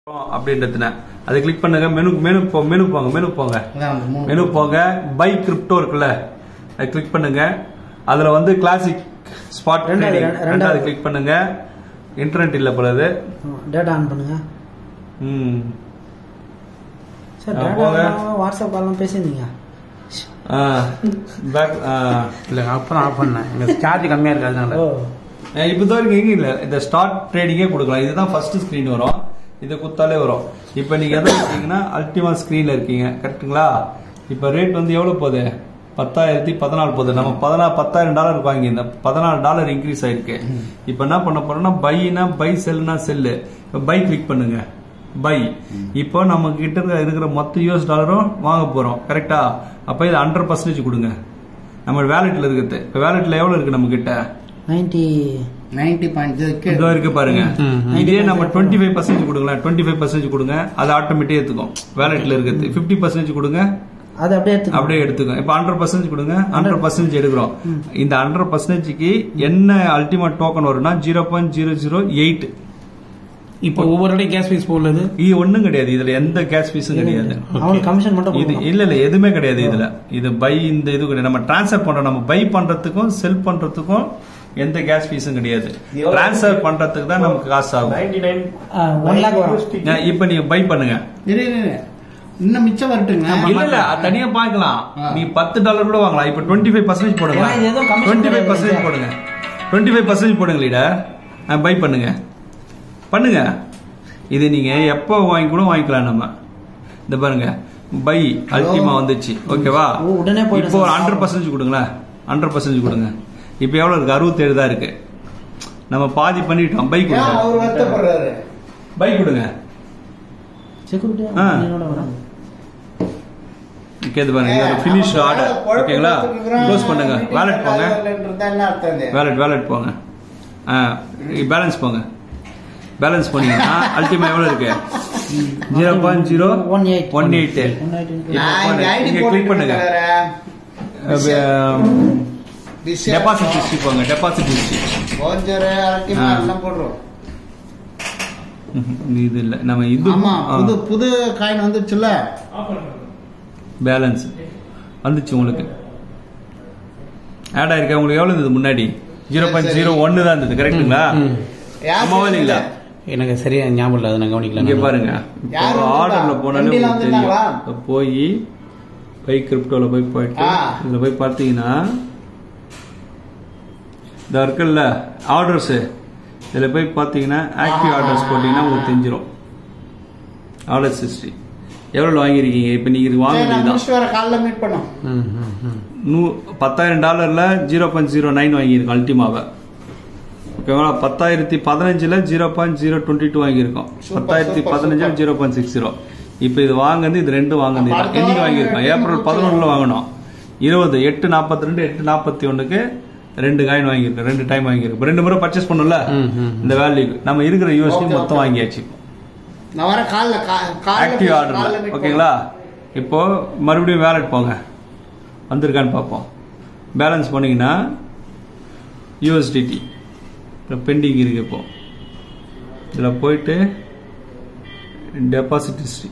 அப்படின்றதுன அதை கிளிக் பண்ணுங்க menu menu போ மெனு போங்க மெனு போங்க அதான் அந்த மூணு மெனு போங்க பை கிரிப்டோ இருக்குல்ல அதை கிளிக் பண்ணுங்க அதுல வந்து கிளாசிக் ஸ்பாட் ரெண்டாவது, ட்ரேடிங் ரெண்டாவது. ரெண்டாவது கிளிக் பண்ணுங்க இன்டர்நெட் இல்ல போலது டேட்டா ஆன் பண்ணுங்க ம் சார் ஆ, டேட்டா போங்க. வாட்ஸ்அப் கால்லாம் பேசியிருந்தீங்க பேக் இல்ல அப்புறம் ஆஃப் பண்ணேன் எனக்கு சார்ஜ் கம்மியா இருக்கு அதனால ஓ இப்போ தான் இருக்கு எங்க இல்ல இந்த ஸ்டார்ட் ட்ரேடிங்கே கொடுக்கலாம் இதுதான் ஃபர்ஸ்ட் ஸ்கிரீன் வரும் இதை குத்தாலே வரும் இப்போ நீங்க எதை இருக்கீங்கன்னா அல்டிமா ஸ்கிரீன்ல இருக்கீங்க கரெக்ட்டுங்களா இப்போ ரேட் வந்து எவ்வளவு போகுது பத்தாயிரத்தி பதினாலு போகுது நம்ம பதினா பத்தாயிரம் டாலர் வாங்கியிருந்தோம் பதினாலு டாலர் இன்க்ரீஸ் ஆயிருக்கு இப்போ என்ன பண்ண போறோம்னா பைனா பை செல்லுனா செல்லு இப்போ பை கிளிக் பண்ணுங்க பை இப்போ நம்ம கிட்ட இருக்க- இருக்கிற மொத்த யூஎஸ் டாலரும் வாங்க போறோம் கரெக்டா அப்ப இது ஹண்ட்ரட் பர்சன்டேஜ் கொடுங்க நம்ம வேலெட்ல இருக்குது இப்போ வேலெட்ல எவ்வளவு இருக்கு நம்ம கிட்ட நைன்டி நைன்டி பாயிண்ட் இதோ இருக்கு பாருங்க ம், இதே நம்ம டுவெண்ட்டி ஃபைவ் பர்சன்டேஜ் கொடுங்களேன் டுவெண்ட்டி ஃபைவ் பர்சன்டேஜ் கொடுங்க அது ஆட்டோமேட்டிக் எடுத்துக்கும் வேலெட்ல இருக்குது ஃபிஃப்டி பர்சன்டேஜ் கொடுங்க அது அப்படியே எடுத்துக்கோ அப்படியே எடுத்துக்கும் இப்போ ஹண்ட்ரட் பர்சன்டேஜ் கொடுங்க ஹண்ட்ரட் பர்சன்டேஜ் எடுக்கிறோம் இந்த ஹண்ட்ரட் பர்சன்டேஜ்க்கு என்ன அல்டிமேட் டோக்கன் வரும்னா zero point zero zero eight இப்போ ஒவ்வொரு இடையும் கேஸ் ஃபீஸ் போடுறது இது ஒண்ணும் கிடையாது இதுல எந்த கேஷ் ஃபீஸும் கிடையாது அவனுக்கு கமிஷன் மட்டும் இது கொடுக்கணும். இல்ல இல்ல எதுவுமே கிடையாது இதுல இது பை இந்த இது கிடையாது நம்ம டிரான்ஸ்ஃபர் பண்றோம் நம்ம பை பண்றதுக்கும் செல் பண்றதுக்கும் எந்த கேஷ் ஃபீஸும் கிடையாது டிரான்ஸ்ஃபர் பண்றதுக்கு தான் நமக்கு காசு ஆகும் ஆ, ஒன் லேக் வரும் நான் இப்ப நீங்க பை பண்ணுங்க இரு, இரு, இரு. இன்னும் மிச்சம் வரட்டுங்க இல்ல இல்ல அது தனியா பாக்கலாம் ஆ. நீ பத்து டாலர் கூட வாங்கலாம் இப்ப டுவெண்ட்டி ஃபைவ் பர்சன்டேஜ் போடுங்க ஏன்னா இது ஏதோ commission டுவெண்ட்டி ஃபைவ் கிடையாது பர்சன்டேஜ் இல்லையா? போடுங்க டுவெண்ட்டி ஃபைவ் பர்சன்டேஜ் போடுங்க லீடர் பை பண்ணுங்க பண்ணுங்க இது நீங்க எப்போ வாங்கி கூட வாங்கிக்கலாம் நம்ம இந்த பாருங்க பை அல்டிமா வந்துச்சு ஓகேவா ஓ, உடனே போயிடும் இப்போ ஒரு சார். ஹண்ட்ரட் பர்சன்டேஜ் கொடுங்களேன் ஹண்ட்ரட் பர்சன்டேஜ் கொடுங்க இப்போ எவ்வளவு இருக்கு அறுபத்தேழு தான் இருக்கு நம்ம பாதி பண்ணிட்டோம் பை ஏன் கொடுங்க அவர் வருத்தப்படுறாரு பை கொடுங்க செக்யூரிட்டி ஆ. என்னோட வரும் கேது பாருங்க இது ஃபினிஷ் ஆர்டர் ஓகேங்களா க்ளோஸ் பண்ணுங்க வேலட் போங்க என்ன அர்த்தம் இது? வேலட் வேலட் போங்க பேலன்ஸ் போங்க பேலன்ஸ் பண்ணீங்கன்னா அல்டிமா எவ்வளவு இருக்கு zero point zero one eight one eight one eight நான் இங்க ID இங்க போட்டு கிளிக் பண்ணுங்க கொடுக்குறாரு. This- டெபாசிட் ஹிஸ்டரி போங்க டெபாசிட் ஹிஸ்டரி கொஞ்சம் ultimate ஆ. எல்லாம் போடுறோம் இது இல்ல நம்ம இது ஆமா புது புது காயின் வந்துச்சுல்ல பேலன்ஸ் வந்துச்சு உங்களுக்கு ஆட் ஆயிருக்கா உங்களுக்கு எவ்வளவு இருந்தது முன்னாடி ஜீரோ பாயிண்ட் ஜீரோ ஒன்னு தான் இருந்தது கரெக்ட்டுங்களா ம். யார் ஆமாவா இல்லைங்களா எனக்கு சரியா ஞாபகம் இல்லை அதை நான் கவனிக்கல இங்க நான். பாருங்க யாரு இப்போ ஆர்டர்ல வந்தா? போனாலே வண்டியில உங்களுக்கு தெரியும் வந்துட்டாங்களா? இப்ப போய் பை கிரிப்டோல போய் போயிட்டு ஆ. இதுல போய் பார்த்தீங்கன்னா இந்த இருக்குல்ல ஆர்டர்ஸ் இதுல போய் பார்த்தீங்கன்னா ஆக்டிவ் ஆ. ஆர்டர்ஸ் போட்டீங்கன்னா உங்களுக்கு தெரிஞ்சிடும் ஆர்டர்ஸ் ஹிஸ்டரி எவ்வளவு வாங்கியிருக்கீங்க இப்ப நீங்க இது சரி, வாங்க நான் வேண்டியதுதான் முடிச்சுட்டு வர காலைல மீட் பண்ணோம் ம், ம், ம். நூ பத்தாயிரம் டாலர்ல ஜீரோ பாயிண்ட் ஜீரோ நைன் வாங்கியிருக்கோம் அல்டிமாவை ஓகேவா பத்தாயிரத்தி பதினஞ்சுல zero point zero twenty two வாங்கியிருக்கோம் Super, பத்தாயிரத்தி super, பதினஞ்சுல super. Zero point six zero இப்போ இது வாங்குனது இது ரெண்டும் வாங்குனது அப்ப அடுத்த என்னைக்கு வாரம் வாங்கியிருக்கோம் ரெண்டு ஏப்ரல் மூணு பதினொன்றுல வாங்கினோம் இருபது எட்டு நாற்பத்தி ரெண்டு எட்டு நாற்பத்தி ஒண்ணுக்கு ரெண்டு காயின் வாங்கியிருக்கோம் ரெண்டு டைம் வாங்கியிருக்கோம் ரெண்டு முறை பர்ச்சேஸ் பண்ணல ம், ம், ம். இந்த வேல்யூக்கு நம்ம இருக்கிற யூஎஸ்டி Okay, மொத்தம் okay. வாங்கியாச்சு நான் வர காலைல கா- காலைல ஆக்டிவ் காலைல ஆர்டர் meet ஓகேங்களா இப்போ மறுபடியும் வேலட் போங்க வந்திருக்கான்னு பார்ப்போம் பேலன்ஸ் பண்ணீங்கன்னா யூஎஸ்டிடி இப்போ பெண்டிங் இருக்கு இப்போ இதில் போயிட்டு டெபாசிட் ஹிஸ்ட்ரி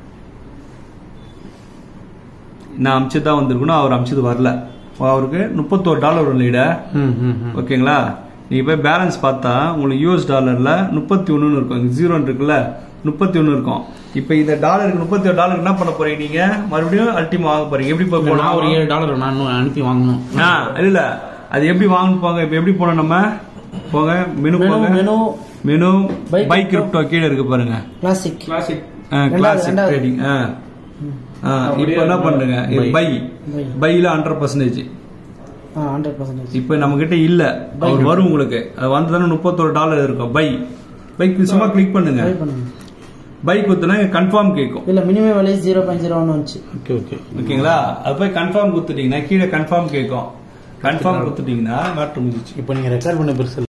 நான் அமிச்சது தான் வந்திருக்கணும் அவர் அமிச்சது வரல அவருக்கு முப்பத்தோரு டாலர் வரும் லீட ம், ம், ம். ஓகேங்களா நீங்க போய் பேலன்ஸ் பார்த்தா உங்களுக்கு யூஎஸ் டாலர்ல முப்பத்தி ஒண்ணுன்னு இருக்கும் ஜீரோ இருக்குல்ல முப்பத்தி ஒண்ணு இருக்கும் இப்போ இந்த டாலருக்கு முப்பத்தி ஒரு டாலருக்கு என்ன பண்ண போறீங்க நீங்க மறுபடியும் அல்டிமா வாங்க போறீங்க எப்படி போய் இல்ல, நான் ஒரு போனோம் ஏழு டாலர் நான் இன்னும் அனுப்பி வாங்கணும் ஆ, இல்ல இல்ல அது எப்படி வாங்கணும் போங்க இப்போ எப்படி போனோம் நம்ம போங்க மெனு மெனு போங்க menu menu Buy buy crypto. Crypto கீழே இருக்கு பாருங்க கிளாசிக் கிளாசிக் கிளாசிக் ரெண்டாவது. ட்ரேடிங் இப்போ என்ன பண்றீங்க இது Buy. Buy Buy. பைல ஹண்ட்ரட் பர்சன்டேஜ் ஆ ஹண்ட்ரட் பர்சன்டேஜ் இப்போ நம்ம கிட்ட இல்ல அவர் வரும் உங்களுக்கு அது வந்ததுன்னா முப்பத்தொரு டாலர் இருக்கும் பை பைக் சும்மா கிளிக் பண்ணுங்க ட்ரை பண்ணுங்க பைக் குத்துனா கன்ஃபார்ம் கேட்கும் இல்ல minimum value zero point zero one வந்துச்சு ஓகே ஓகே ஓகேங்களா அது போய் கன்ஃபார்ம் குத்துட்டீங்கன்னா கீழே கன்ஃபார்ம் கேட்கும் கன்ஃபார்ம் குத்துட்டீங்கன்னா மேட்ரு முடிஞ்சிச்சு இப்போ நீங்க ரெக்கார்ட் பண்ண பெருசு